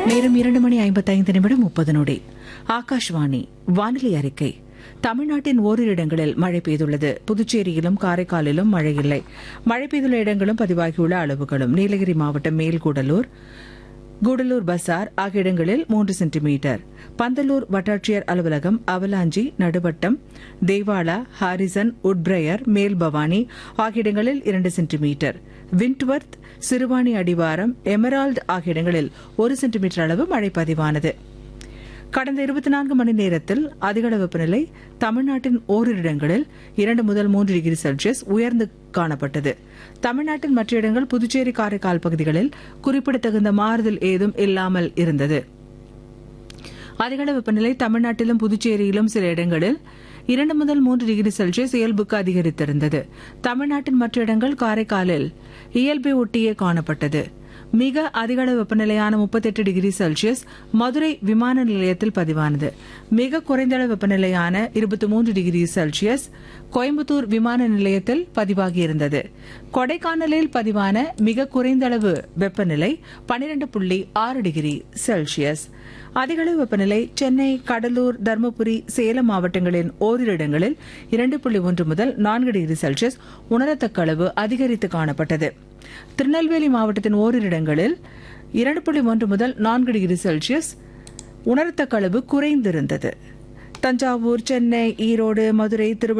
நேரம் இரண்டு மணி ஐம்பத்தைந்து நிமிடம் முப்பது நொடி ஆகாஷ்வாணி வானிலை அறிக்கை தமிழ்நாட்டின் ஓரிரு இடங்களில் மழை பெய்துள்ளது புதுச்சேரியிலும் காரைக்காலிலும் மழை இல்லை மழை பெய்துள்ள இடங்களும் பதிவாகியுள்ள அளவுகளும் நீலகிரி மாவட்டம் மேல்கூடலூர் கூடலூர் பசார் ஆகிய இடங்களில் மூன்று சென்டிமீட்டர் பந்தலூர் வட்டாட்சியர் அலுவலகம் அவலாஞ்சி நடுவட்டம் தேவாலா ஹாரிசன் உட்பிரயர் மேல் பவானி ஆகிய இடங்களில் இரண்டு சென்டிமீட்டர் விண்ட்வர்த் சிறுவாணி அடிவாரம் எமரால்டு ஆகிய இடங்களில் ஒரு சென்டிமீட்டர் அளவு மழை பதிவானது கடந்த இருபத்தி நான்கு மணி நேரத்தில் அதிகளவு வெப்பநிலை தமிழ்நாட்டின் ஓரிரு இடங்களில் இரண்டு முதல் மூன்று டிகிரி செல்சியஸ் உயர்ந்து காணப்பட்டது தமிழ்நாட்டின் மற்ற இடங்கள் புதுச்சேரி காரைக்கால் பகுதிகளில் குறிப்பிடத்தகுந்த மாறுதல் ஏதும் இல்லாமல் இருந்தது அதிகளவு வெப்பநிலை தமிழ்நாட்டிலும் புதுச்சேரியிலும் சில இடங்களில் இரண்டு முதல் மூன்று டிகிரி செல்சியஸ் இயல்புக்கு அதிகரித்திருந்தது தமிழ்நாட்டின் மற்ற இடங்கள் காரைக்காலில் இயல்பை ஒட்டியே காணப்பட்டது மிக அதிகளவு வெப்பநிலையான முப்பத்தெட்டு டிகிரி செல்சியஸ் மதுரை விமான நிலையத்தில் பதிவானது மிக குறைந்த அளவு வெப்பநிலையான இருபத்தி மூன்று டிகிரி செல்சியஸ் கோயம்புத்தூர் விமான நிலையத்தில் பதிவாகியிருந்தது கொடைக்கானலில் பதிவான மிக குறைந்த அளவு வெப்பநிலை பனிரெண்டு புள்ளி ஆறு டிகிரி செல்சியஸ் அதிகளவு வெப்பநிலை சென்னை கடலூர் தருமபுரி சேலம் மாவட்டங்களின் ஓரிரு இடங்களில் இரண்டு புள்ளி ஒன்று முதல் நான்கு டிகிரி செல்சியஸ் உணரத்தக்க அளவு அதிகரித்து காணப்பட்டது திருநெல்வேலி மாவட்டத்தின் ஓரிரு இடங்களில் இரண்டு புள்ளி ஒன்று முதல் நான்கு டிகிரி செல்சியஸ் உணரத்தக்க அளவு குறைந்திருந்தது தஞ்சாவூர் சென்னை ஈரோடு மதுரை திருவள்ளூர்